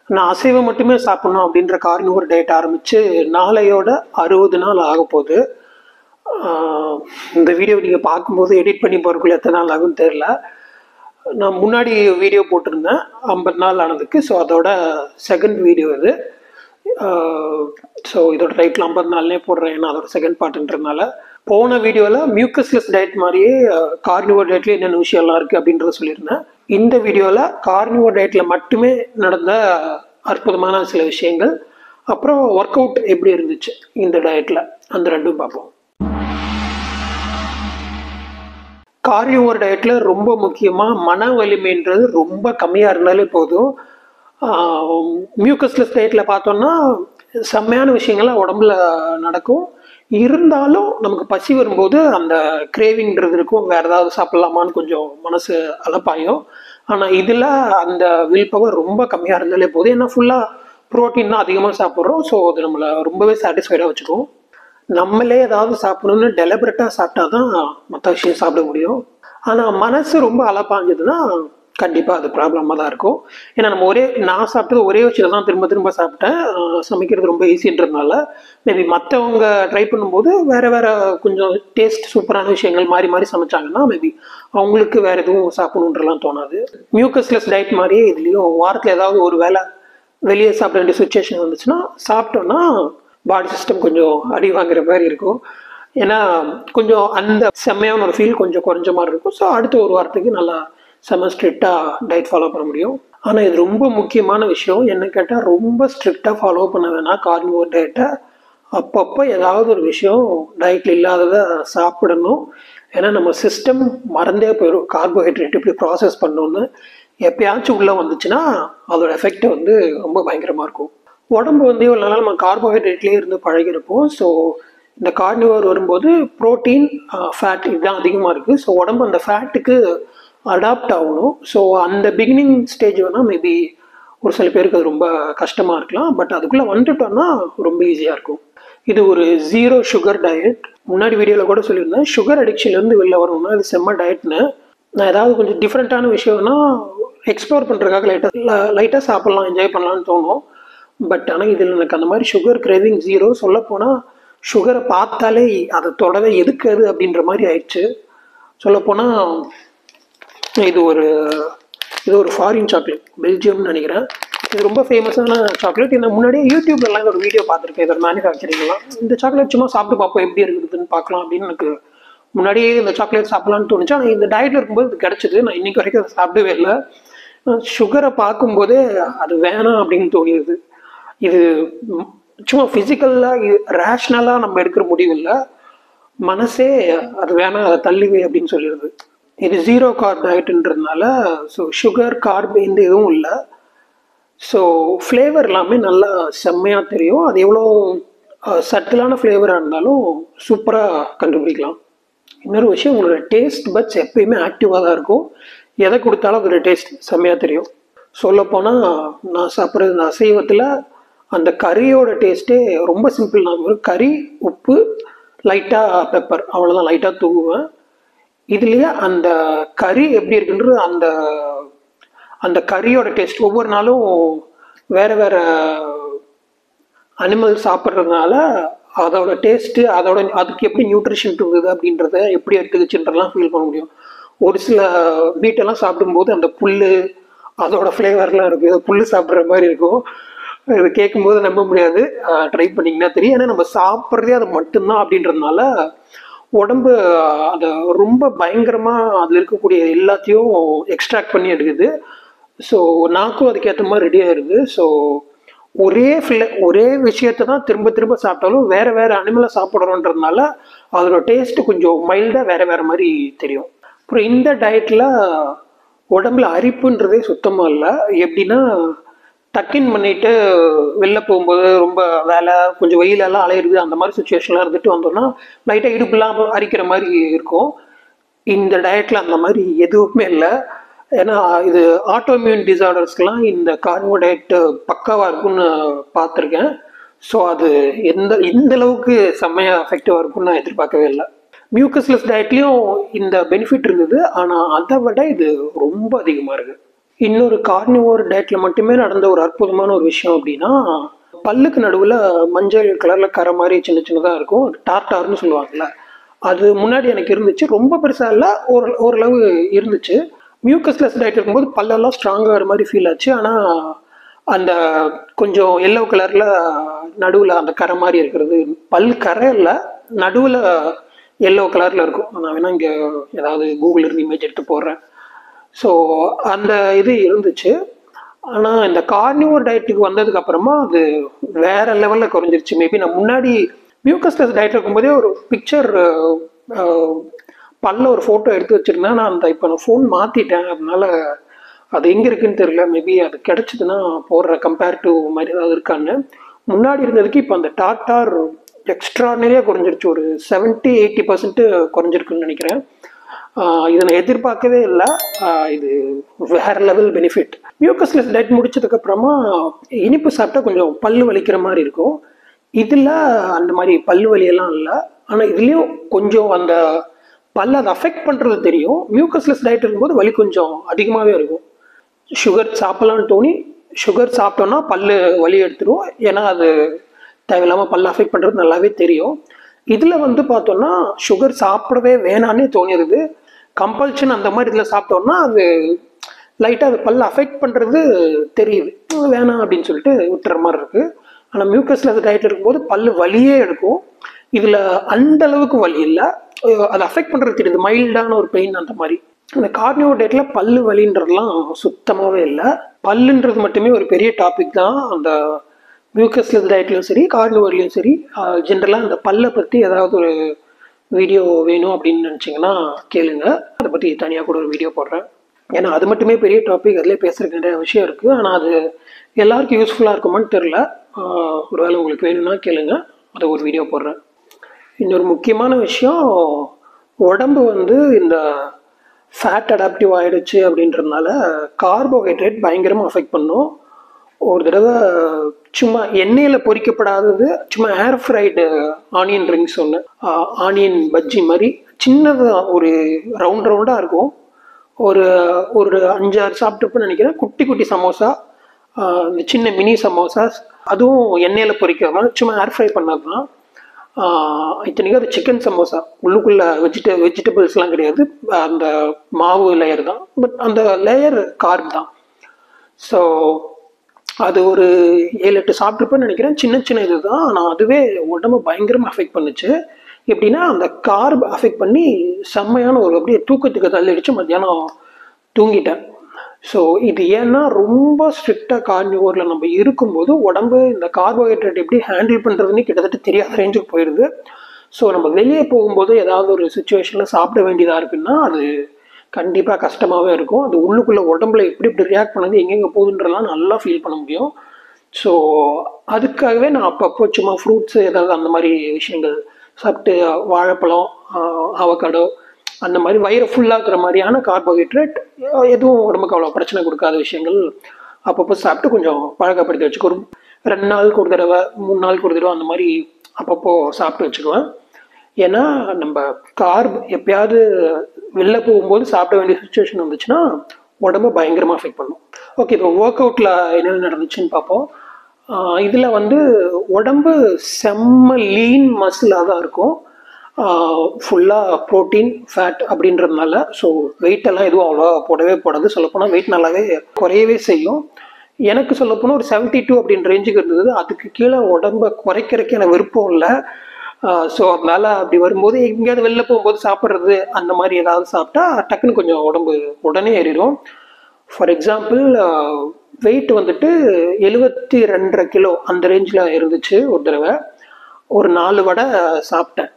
நான் அசைவம் மட்டுமே சாப்பிடணும் அப்படின்ற கார்னிவோர் டயட் ஆரம்பித்து நாளையோட அறுபது நாள் ஆக போகுது ஆஹ் இந்த வீடியோ நீங்கள் பார்க்கும்போது எடிட் பண்ணி போகிறக்குள்ள எத்தனை நாள் ஆகும்னு தெரில நான் முன்னாடி வீடியோ போட்டிருந்தேன் ஐம்பது நாள் ஆனதுக்கு ஸோ அதோட செகண்ட் வீடியோ இது ஸோ இதோட டைட்டில் ஐம்பது நாள்னே போடுறேன் ஏன்னா அதோட செகண்ட் பார்ட்டுன்றதுனால போன வீடியோவில் மியூக்கஸ்லெஸ் டயட் மாதிரியே கார்னிவோர் டயட்ல என்னென்ன விஷயம்லாம் இருக்குது அப்படின்றத சொல்லியிருந்தேன் இந்த வீடியோவில் கார்னிவோர் டயட்டில் மட்டுமே நடந்த அற்புதமான சில விஷயங்கள் அப்புறம் ஒர்க் அவுட் எப்படி இருந்துச்சு இந்த டயட்டில் அந்த ரெண்டும் பார்ப்போம் கார்னிவோர் டயட்டில் ரொம்ப முக்கியமாக மன வலிமைன்றது ரொம்ப கம்மியாக இருந்தாலே போதும் மியூக்கஸ்லெஸ் டயட்டில் பார்த்தோம்னா செம்மையான விஷயங்கள்லாம் உடம்புல நடக்கும் இருந்தாலும் நமக்கு பசி வரும்போது அந்த கிரேவிங்கிறது இருக்கும் வேறு ஏதாவது சாப்பிட்லாமான்னு கொஞ்சம் மனசு அலப்பாயும் ஆனால் இதில் அந்த வில் பவர் ரொம்ப கம்மியாக இருந்தாலே போதும் ஏன்னா ஃபுல்லாக ப்ரோட்டீன் தான் அதிகமாக சாப்பிட்றோம் ஸோ அது நம்மளை ரொம்பவே சாட்டிஸ்ஃபைடாக வச்சுக்கும் நம்மளே ஏதாவது சாப்பிடணும்னு டெலிபரேட்டாக சாப்பிட்டா தான் மற்ற விஷயம் சாப்பிட முடியும் ஆனால் மனசு ரொம்ப அலப்பாஞ்சதுன்னா கண்டிப்பாக அது ப்ராப்ளமாக தான் இருக்கும் ஏன்னா நம்ம ஒரே நான் சாப்பிட்டது ஒரே விஷயம் தான் திரும்ப திரும்ப சாப்பிட்டேன் ஆஹ் சமைக்கிறது ரொம்ப ஈஸின்றதுனால மேபி மற்றவங்க ட்ரை பண்ணும்போது வேறு வேறு கொஞ்சம் டேஸ்ட் சூப்பரான விஷயங்கள் மாறி மாறி சமைச்சாங்கன்னா மேபி அவங்களுக்கு வேறு எதுவும் சாப்பிடணுன்றலாம் தோணாது மியூக்கஸ்லெஸ் டயட் மாதிரியே இதுலேயும் வாரத்தில் ஏதாவது ஒரு வேளை வெளியே சாப்பிட வேண்டிய சுச்சுவேஷன் வந்துச்சுன்னா சாப்பிட்டோன்னா பாடி சிஸ்டம் கொஞ்சம் அடி வாங்குற மாதிரி இருக்கும் ஏன்னா கொஞ்சம் அந்த செம்மையான ஒரு ஃபீல் கொஞ்சம் குறைஞ்ச மாதிரி இருக்கும் ஸோ அடுத்த ஒரு வாரத்துக்கு நல்லா செம்ம ஸ்ட்ரிக்டாக டயட் ஃபாலோ பண்ண முடியும் ஆனால் இது ரொம்ப முக்கியமான விஷயம் என்ன கேட்டால் ரொம்ப ஸ்ட்ரிக்டாக ஃபாலோ பண்ண வேணாம் கார்னிவோர் டயட்டை அப்பப்போ ஏதாவது ஒரு விஷயம் டயட்டில் இல்லாததை சாப்பிடணும் ஏன்னா நம்ம சிஸ்டம் மறந்தே போயிடும் கார்போஹைட்ரேட் இப்படி ப்ராசஸ் பண்ணணும்னு எப்பயாச்சும் உள்ளே வந்துச்சுன்னா அதோட எஃபெக்ட் வந்து ரொம்ப பயங்கரமாக இருக்கும் உடம்பு வந்து இவ்வளோ நாள் நம்ம கார்போஹைட்ரேட்லேயே இருந்து பழகிருப்போம் ஸோ இந்த கார்னிவர் வரும்போது ப்ரோட்டீன் ஃபேட் இதுதான் அதிகமாக இருக்குது ஸோ உடம்பு அந்த ஃபேட்டுக்கு அடாப்ட் ஆகணும் ஸோ அந்த பிகினிங் ஸ்டேஜ் வேணால் மேபி ஒரு சில பேருக்கு அது ரொம்ப கஷ்டமாக இருக்கலாம் பட் அதுக்குள்ளே வந்துட்டோம்னா ரொம்ப ஈஸியாக இருக்கும் இது ஒரு ஜீரோ சுகர் டயட் முன்னாடி வீடியோவில் கூட சொல்லியிருந்தேன் சுகர் அடிக்ஷன்லேருந்து வெளில வரணும்னா இது செம்ம டயட்னு நான் ஏதாவது கொஞ்சம் டிஃப்ரெண்ட்டான விஷயம்னா எக்ஸ்ப்ளோர் பண்ணுறதுக்காக லைட்டாக லைட்டாக சாப்பிட்லாம் என்ஜாய் பண்ணலான்னு தோணும் பட் ஆனால் இதில் எனக்கு அந்த மாதிரி சுகர் கிரேவிங் ஜீரோ சொல்லப்போனால் சுகரை பார்த்தாலே அதை தொடவே எதுக்காது அப்படின்ற மாதிரி ஆயிடுச்சு சொல்லப்போனால் இது ஒரு இது ஒரு ஃபாரின் சாக்லேட் பெல்ஜியம்னு நினைக்கிறேன் இது ரொம்ப ஃபேமஸான சாக்லேட் இந்த முன்னாடியே யூடியூப்லலாம் இதோட வீடியோ பார்த்துருக்கேன் இதோட மேனுஃபேக்சரிங்லாம் இந்த சாக்லேட் சும்மா சாப்பிட்டு பார்ப்போம் எப்படி இருக்குதுன்னு பார்க்கலாம் அப்படின்னு எனக்கு முன்னாடியே இந்த சாக்லேட் சாப்பிட்லான்னு தோணுச்சு ஆனால் இந்த டயட்டில் இருக்கும்போது இது கிடச்சிது நான் இன்னைக்கு வரைக்கும் அதை சாப்பிடவே இல்லை சுகரை பார்க்கும்போதே அது வேணாம் அப்படின்னு தோணிடுது இது ம், சும்மா ஃபிசிக்கலாக ரேஷ்னலாக நம்ம எடுக்கிற முடிவு இல்லை மனசே அது வேணாம் அதை தள்ளிவே அப்படின்னு சொல்லிடுது இது ஜீரோ கார்ப் டயட்டுன்றதுனால ஸோ சுகர் கார்ப் எந்த இதுவும் இல்லை ஸோ ஃப்ளேவர் எல்லாமே நல்லா செம்மையாக தெரியும் அது எவ்வளோ சட்டிலான ஃப்ளேவராக இருந்தாலும் சூப்பராக கண்டுபிடிக்கலாம் இன்னொரு விஷயம் உங்களோட டேஸ்ட் பட்ஸ் எப்பயுமே ஆக்டிவாக தான் இருக்கும் எதை கொடுத்தாலும் அதோட டேஸ்ட் செம்மையாக தெரியும் சொல்லப்போனால் நான் சாப்பிட்றது இந்த அசைவத்தில் அந்த கறியோட டேஸ்ட்டே ரொம்ப சிம்பிள் நான் வெறும் கறி உப்பு லைட்டாக பெப்பர் அவ்வளோதான் லைட்டாக தூங்குவேன் இதுலேயே அந்த கறி எப்படி இருக்குன்றது அந்த அந்த கறியோட டேஸ்ட் ஒவ்வொரு நாளும் வேறு வேறு அனிமல் சாப்பிட்றதுனால அதோட டேஸ்ட்டு அதோட அதுக்கு எப்படி நியூட்ரிஷன் இருக்குது அப்படின்றத எப்படி எடுத்துக்கிச்சுன்றலாம் ஃபீல் பண்ண முடியும் ஒரு சில மீட்டெல்லாம் சாப்பிடும்போது அந்த புல் அதோட ஃப்ளேவர்லாம் இருக்கும் ஏதோ புல் சாப்பிட்ற மாதிரி இருக்கும் இது கேட்கும்போது நம்ப முடியாது ட்ரை பண்ணிங்கன்னா தெரியும் ஏன்னா நம்ம சாப்பிட்றதே அது மட்டும்தான் அப்படின்றதுனால உடம்பு அதை ரொம்ப பயங்கரமாக அதில் இருக்கக்கூடிய எல்லாத்தையும் எக்ஸ்ட்ராக்ட் பண்ணி எடுக்குது ஸோ நாக்கும் அதுக்கேற்ற மாதிரி ரெடி ஆயிடுது ஸோ ஒரே ஃபில்ல ஒரே விஷயத்தை தான் திரும்ப திரும்ப சாப்பிட்டாலும் வேற வேற அனிமலை சாப்பிட்றோன்றதுனால அதோட டேஸ்ட் கொஞ்சம் மைல்டாக வேற வேற மாதிரி தெரியும் அப்புறம் இந்த டயட்டில் உடம்புல அரிப்புன்றதே சுத்தமாக இல்லை எப்படின்னா டக்கின் பண்ணிட்டு வெளில போகும்போது ரொம்ப வேலை கொஞ்சம் வெயிலெல்லாம் அலையிறது அந்த மாதிரி சுச்சுவேஷன்லாம் இருந்துட்டு வந்தோம்னா லைட்டாக இடுப்புலாம் அரிக்கிற மாதிரி இருக்கும் இந்த டயட்டில் அந்த மாதிரி எதுவுமே இல்லை ஏன்னா இது ஆட்டோமியூன் டிசார்டர்ஸ்க்கெலாம் இந்த கார்போ டயட் பக்காவாக இருக்கும்னு பார்த்துருக்கேன் ஸோ அது எந்த இந்த அளவுக்கு செம்மையாக எஃபெக்டிவாக இருக்கும்னு நான் எதிர்பார்க்கவே இல்லை மியூக்கஸ்லெஸ் டயட்லேயும் இந்த பெனிஃபிட் இருந்தது ஆனால் அதை விட இது ரொம்ப அதிகமாக இருக்குது இன்னொரு கார்னிவோர் டயட்டில் மட்டுமே நடந்த ஒரு அற்புதமான ஒரு விஷயம் அப்படின்னா பல்லுக்கு நடுவில் மஞ்சள் கலரில் கரை மாதிரி சின்ன சின்னதாக இருக்கும் டார்டார்னு சொல்லுவாங்கல்ல அது முன்னாடி எனக்கு இருந்துச்சு ரொம்ப பெருசாக இல்லை ஒரு ஓரளவு இருந்துச்சு மியூக்கஸ்லெஸ் டயட் இருக்கும்போது பல்லெல்லாம் ஸ்ட்ராங்காகிற மாதிரி ஃபீல் ஆச்சு ஆனால் அந்த கொஞ்சம் எல்லோ கலரில் நடுவில் அந்த கரை மாதிரி இருக்கிறது பல் கரை இல்லை நடுவில் எல்லோ கலரில் இருக்கும் நான் வேணால் இங்கே ஏதாவது கூகுள் இருந்து இமேஜ் எடுத்து போடுறேன் ஸோ அந்த இது இருந்துச்சு ஆனால் இந்த கார்னிவோர் டயட்டுக்கு வந்ததுக்கு அப்புறமா அது வேற லெவலில் குறைஞ்சிருச்சு மேபி நான் முன்னாடி மியூக்கஸ்லெஸ் டயட் இருக்கும்போதே ஒரு பிக்சர் பல்ல ஒரு ஃபோட்டோ எடுத்து வச்சிருந்தேன் நான் அந்த இப்போ நான் ஃபோன் மாற்றிட்டேன் அதனால அது எங்கே இருக்குன்னு தெரியல மேபி அது கிடைச்சதுன்னா போடுற கம்பேரிட்டிவ் மாதிரி ஏதாவது இருக்கான்னு முன்னாடி இருந்ததுக்கு இப்போ அந்த டாட்டார் எக்ஸ்ட்ரானரியாக குறைஞ்சிருச்சு ஒரு செவன்ட்டி எயிட்டி பர்சன்ட் குறைஞ்சிருக்குன்னு நினைக்கிறேன் ஆஹ் இதை நான் எதிர்பார்க்கவே இல்லை ஆஹ் இது வேற லெவல் பெனிஃபிட் மியூக்கஸ்லெஸ் டயட் முடிச்சதுக்கு அப்புறமா இனிப்பு சாப்பிட்டா கொஞ்சம் பல்லு வலிக்கிற மாதிரி இருக்கும் இதில் அந்த மாதிரி பல்லு வலியெல்லாம் இல்லை ஆனால் இதுலேயும் கொஞ்சம் அந்த பல்ல அதை அஃபெக்ட் பண்ணுறது தெரியும் மியூக்கஸ்லெஸ் டயட் இருக்கும்போது வலி கொஞ்சம் அதிகமாகவே இருக்கும் சுகர் சாப்பிட்லான்னு தோணி சுகர் சாப்பிட்டோன்னா பல்லு வலி எடுத்துரும் ஏன்னா அது தேவையில்லாமல் பல்ல அஃபெக்ட் பண்ணுறது நல்லாவே தெரியும் இதில் வந்து பார்த்தோன்னா சுகர் சாப்பிடவே வேணான்னே தோணிடுது கம்பல்ஷன் அந்த மாதிரி இதில் சாப்பிட்டோன்னா அது லைட்டாக அது பல்ல அஃபெக்ட் பண்ணுறது தெரியுது அது வேணாம் அப்படின்னு சொல்லிட்டு விட்டுற மாதிரி இருக்குது ஆனால் மியூக்கஸில் டயட் இருக்கும்போது பல்லு வலியே எடுக்கும் இதில் அந்த அளவுக்கு வலி இல்லை அது அஃபெக்ட் பண்ணுறது தெரியுது மைல்டான ஒரு பெயின் அந்த மாதிரி அந்த கார்னியோ டயட்டில் பல்லு வலின்றதுலாம் சுத்தமாகவே இல்லை பல்லுன்றது மட்டுமே ஒரு பெரிய டாபிக் தான் அந்த மியூக்கஸ்லெஸ் டயட்லையும் சரி கார்னிவர்லையும் சரி ஜென்ரலாக அந்த பல்லை பற்றி ஏதாவது ஒரு வீடியோ வேணும் அப்படின்னு நினச்சிங்கன்னா கேளுங்க அதை பற்றி தனியாக கூட ஒரு வீடியோ போடுறேன் ஏன்னா அது மட்டுமே பெரிய டாபிக் அதிலே பேசுறதுக்கு நிறைய விஷயம் இருக்குது ஆனால் அது எல்லாருக்கும் யூஸ்ஃபுல்லாக இருக்குமான்னு தெரில ஒருவேளை உங்களுக்கு வேணும்னா கேளுங்க அதை ஒரு வீடியோ போடுறேன் இன்னொரு முக்கியமான விஷயம் உடம்பு வந்து இந்த ஃபேட் அடாப்டிவ் ஆகிடுச்சு அப்படின்றதுனால கார்போஹைட்ரேட் பயங்கரமாக அஃபெக்ட் பண்ணும் ஒரு தடவை சும்மா எண்ணெயில் பொரிக்கப்படாதது சும்மா ஏர் ஃப்ரைடு ஆனியன் ரிங்ஸ் ஒன்று ஆனியன் பஜ்ஜி மாதிரி சின்னதாக ஒரு ரவுண்ட் ரவுண்டாக இருக்கும் ஒரு ஒரு அஞ்சாறு சாப்பிட்டுப்போன்னு நினைக்கிறேன் குட்டி குட்டி சமோசா இந்த சின்ன மினி சமோசா அதுவும் எண்ணெயில் பொரிக்காம சும்மா ஏர் ஃப்ரை பண்ணது தான் இத்தனைக்கும் அது சிக்கன் சமோசா உள்ளுக்குள்ள வெஜிட வெஜிடபிள்ஸ்லாம் கிடையாது அந்த மாவு லேயர் தான் பட் அந்த லேயர் கார்ப் தான் ஸோ அது ஒரு ஏழு எட்டு சாப்பிட்ருப்பேன்னு நினைக்கிறேன் சின்ன சின்ன இது தான் ஆனால் அதுவே உடம்பு பயங்கரமாக அஃபெக்ட் பண்ணுச்சு எப்படின்னா அந்த கார்ப் அஃபெக்ட் பண்ணி செம்மையான ஒரு அப்படியே தூக்கத்துக்கு தள்ளிடுச்சு மத்தியானம் தூங்கிட்டேன் ஸோ இது ஏன்னா ரொம்ப ஸ்ட்ரிக்டாக கார்னிவோரில் நம்ம இருக்கும்போது உடம்பு இந்த கார்போஹைட்ரேட் எப்படி ஹேண்டில் பண்ணுறதுன்னு கிட்டத்தட்ட தெரியாத ரேஞ்சுக்கு போயிடுது ஸோ நம்ம வெளியே போகும்போது ஏதாவது ஒரு சுச்சுவேஷனில் சாப்பிட வேண்டியதாக இருக்குன்னா அது கண்டிப்பாக கஷ்டமாகவே இருக்கும் அது உள்ளுக்குள்ளே உடம்புல எப்படி எப்படி ரியாக்ட் பண்ணது எங்கெங்கே போகுதுன்றலாம் நல்லா ஃபீல் பண்ண முடியும் ஸோ அதுக்காகவே நான் அப்பப்போ சும்மா ஃப்ரூட்ஸு ஏதாவது அந்த மாதிரி விஷயங்கள் சாப்பிட்டு வாழைப்பழம் அவக்காடோ அந்த மாதிரி வயிறு ஃபுல்லாக்குற மாதிரியான கார்போஹைட்ரேட் எதுவும் உடம்புக்கு அவ்வளோ பிரச்சனை கொடுக்காத விஷயங்கள் அப்பப்போ சாப்பிட்டு கொஞ்சம் பழக்கப்படுத்தி வச்சுக்கோ ஒரு ரெண்டு நாளுக்கு ஒரு தடவை மூணு நாளுக்கு ஒரு தடவை அந்த மாதிரி அப்பப்போ சாப்பிட்டு வச்சுக்குவேன் ஏன்னா நம்ம கார்ப் எப்பயாவது வெளில போகும்போது சாப்பிட வேண்டிய சுச்சுவேஷன் வந்துச்சுன்னா உடம்பு பயங்கரமாக அஃபெக்ட் பண்ணும் ஓகே இப்போ ஒர்க் அவுட்டில் என்னென்ன நடந்துச்சுன்னு பார்ப்போம் இதில் வந்து உடம்பு செம்ம லீன் மசிலாக தான் இருக்கும் ஃபுல்லாக ப்ரோட்டீன் ஃபேட் அப்படின்றதுனால ஸோ வெயிட் எல்லாம் எதுவும் அவ்வளோ போடவே போடாது சொல்லப்போனால் வெயிட் நல்லாவே குறையவே செய்யும் எனக்கு சொல்லப்போனால் ஒரு செவன்ட்டி டூ அப்படின்ற ரேஞ்சுக்கு இருந்தது அதுக்கு கீழே உடம்பை குறைக்கிறதுக்கு எனக்கு விருப்பம் இல்லை ஸோ அதனால அப்படி வரும்போது எங்கேயாவது வெளில போகும்போது சாப்பிட்றது அந்த மாதிரி ஏதாவது சாப்பிட்டா டக்குன்னு கொஞ்சம் உடம்பு உடனே ஏறிடும் ஃபார் எக்ஸாம்பிள் வெயிட் வந்துட்டு எழுபத்தி ரெண்டரை கிலோ அந்த ரேஞ்சில் இருந்துச்சு ஒரு தடவை ஒரு நாலு வடை சாப்பிட்டேன்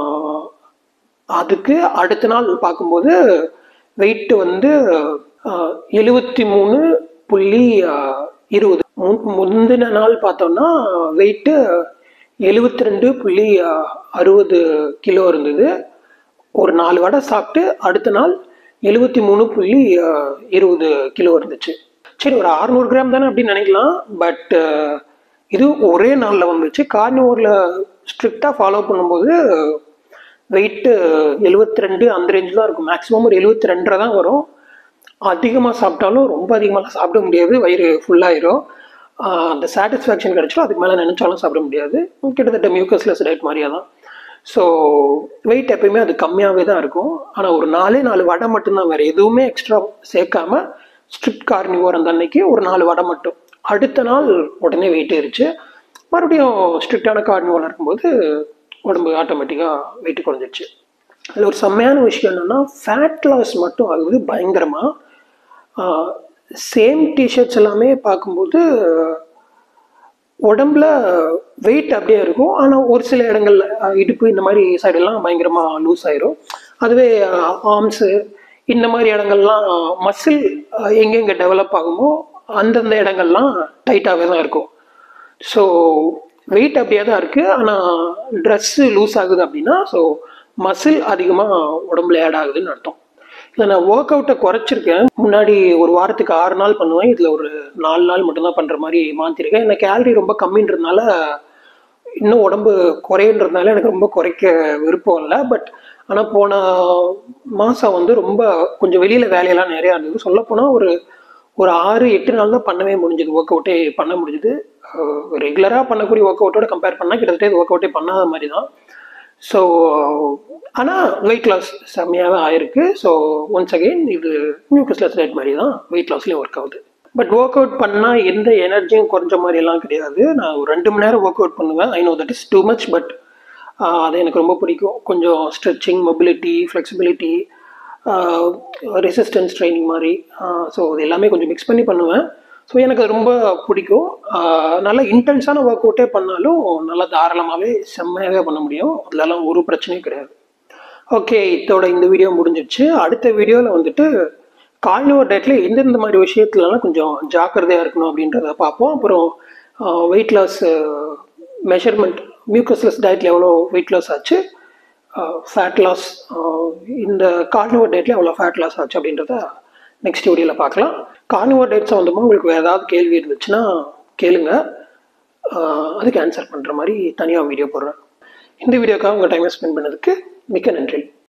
அதுக்கு அடுத்த நாள் பார்க்கும்போது வெயிட் வந்து எழுபத்தி மூணு புள்ளி இருபது முந்தின நாள் பார்த்தோம்னா வெயிட்டு எழுபத்தி ரெண்டு புள்ளி அறுபது கிலோ இருந்தது ஒரு நாலு வடை சாப்பிட்டு அடுத்த நாள் எழுபத்தி மூணு புள்ளி இருபது கிலோ இருந்துச்சு சரி ஒரு அறநூறு கிராம் தானே அப்படின்னு நினைக்கலாம் பட் இது ஒரே நாளில் வந்துச்சு கார்னிவோரில் ஸ்ட்ரிக்டாக ஃபாலோ பண்ணும்போது வெயிட்டு எழுபத்தி ரெண்டு அந்த ரேஞ்ச் தான் இருக்கும் மேக்ஸிமம் ஒரு எழுபத்தி ரெண்டரை தான் வரும் அதிகமாக சாப்பிட்டாலும் ரொம்ப அதிகமாக சாப்பிட முடியாது வயிறு ஃபுல்லாயிரும் அந்த சாட்டிஸ்ஃபேக்ஷன் கிடைச்சிடும் அதுக்கு மேலே நினச்சாலும் சாப்பிட முடியாது கிட்டத்தட்ட மியூக்கஸ்லெஸ் டயட் மாதிரியே தான் ஸோ வெயிட் எப்பயுமே அது கம்மியாகவே தான் இருக்கும் ஆனால் ஒரு நாலே நாலு வடை மட்டும்தான் வேறு எதுவுமே எக்ஸ்ட்ரா சேர்க்காம ஸ்ட்ரிக்ட் கார்னிவோர் அந்த அன்னைக்கு ஒரு நாலு வடை மட்டும் அடுத்த நாள் உடனே வெயிட் ஏறிச்சு மறுபடியும் ஸ்ட்ரிக்டான கார்னிவோல் இருக்கும்போது உடம்பு ஆட்டோமேட்டிக்காக வெயிட் குறைஞ்சிருச்சு அதில் ஒரு செம்மையான விஷயம் என்னென்னா ஃபேட் லாஸ் மட்டும் ஆகுது பயங்கரமாக சேம் டிஷர்ட்ஸ் எல்லாமே பார்க்கும்போது உடம்புல வெயிட் அப்படியே இருக்கும் ஆனால் ஒரு சில இடங்கள்ல அஹ், இடுப்பு இந்த மாதிரி சைடெல்லாம் பயங்கரமாக லூஸ் ஆயிரும் அதுவே ஆர்ம்ஸு இந்த மாதிரி இடங்கள்லாம் மசில் எங்கெங்கே டெவலப் ஆகுமோ அந்தந்த இடங்கள்லாம் டைட்டாகவே தான் இருக்கும் ஸோ வெயிட் அப்படியே தான் இருக்குது ஆனால் ட்ரெஸ்ஸு லூஸ் ஆகுது அப்படின்னா ஸோ மசில் அதிகமாக உடம்புல ஆட் ஆகுதுன்னு அர்த்தம் இதில் நான் ஒர்க் அவுட்டை குறைச்சிருக்கேன் முன்னாடி ஒரு வாரத்துக்கு ஆறு நாள் பண்ணுவேன் இதில் ஒரு நாலு நாள் மட்டும்தான் பண்ணுற மாதிரி மாற்றிருக்கேன் எனக்கு கேலரி ரொம்ப கம்மின்றதுனால இன்னும் உடம்பு குறையன்றதுனால எனக்கு ரொம்ப குறைக்க விருப்பம் இல்லை பட் ஆனால் போன மாதம் வந்து ரொம்ப கொஞ்சம் வெளியில் வேலையெல்லாம் நிறையா இருந்தது சொல்லப்போனால் ஒரு ஒரு ஆறு எட்டு நாள் தான் பண்ணவே முடிஞ்சது ஒர்க் அவுட்டே பண்ண முடிஞ்சது ரெகுலராக பண்ணக்கூடிய ஒர்க் அவுட்டோட கம்பேர் பண்ணால் கிட்டத்தட்ட இது ஒர்க் அவுட்டே பண்ணாத மாதிரி தான் ஸோ ஆனால் வெயிட் லாஸ் செம்மையாகவே ஆயிருக்கு ஸோ ஒன்ஸ் அகெயின் இது நியூக்ளியஸ் ரேட் மாதிரி தான் வெயிட் லாஸ்லேயும் ஒர்க் ஆகுது பட் ஒர்க் அவுட் பண்ணால் எந்த எனர்ஜியும் குறைஞ்ச மாதிரி எல்லாம் கிடையாது நான் ஒரு ரெண்டு மணி நேரம் ஒர்க் அவுட் பண்ணுவேன் I know that is too much but அது எனக்கு ரொம்ப பிடிக்கும் கொஞ்சம் stretching mobility flexibility resistance training மாதிரி ஸோ இது எல்லாமே கொஞ்சம் மிக்ஸ் பண்ணி பண்ணுவேன் ஸோ எனக்கு அது ரொம்ப பிடிக்கும் ஆஹ் நல்ல இன்டென்ஸான ஒர்க் அவுட்டே பண்ணாலும் நல்லா தாராளமாகவே செம்மையாகவே பண்ண முடியும் அதுலலாம் ஒரு பிரச்சனையும் கிடையாது ஓகே இதோட இந்த வீடியோ முடிஞ்சிடுச்சு அடுத்த வீடியோவில் வந்துட்டு கால்னிவர் டயட்டில் எந்தெந்த மாதிரி விஷயத்துலலாம் கொஞ்சம் ஜாக்கிரதையாக இருக்கணும் அப்படின்றத பார்ப்போம் அப்புறம் வெயிட் லாஸ் மெஷர்மெண்ட் மியூக்கஸ்லெஸ் டயட்டில் எவ்வளோ வெயிட் லாஸ் ஆச்சு ஃபேட் லாஸ் இந்த கார்னிவர் டயட்டில் எவ்வளோ ஃபேட் லாஸ் ஆச்சு அப்படின்றத நெக்ஸ்ட் வீடியோவில் பார்க்கலாம் கார்னிவர் டயட் சம்மந்தமாக உங்களுக்கு வேறு ஏதாவது கேள்வி இருந்துச்சுன்னா கேளுங்க ஆஹ் அதுக்கு ஆன்சர் பண்ணுற மாதிரி தனியாக வீடியோ போடுறேன் இந்த வீடியோக்காக உங்கள் டைமை ஸ்பெண்ட் பண்ணதுக்கு மிக்க நன்றி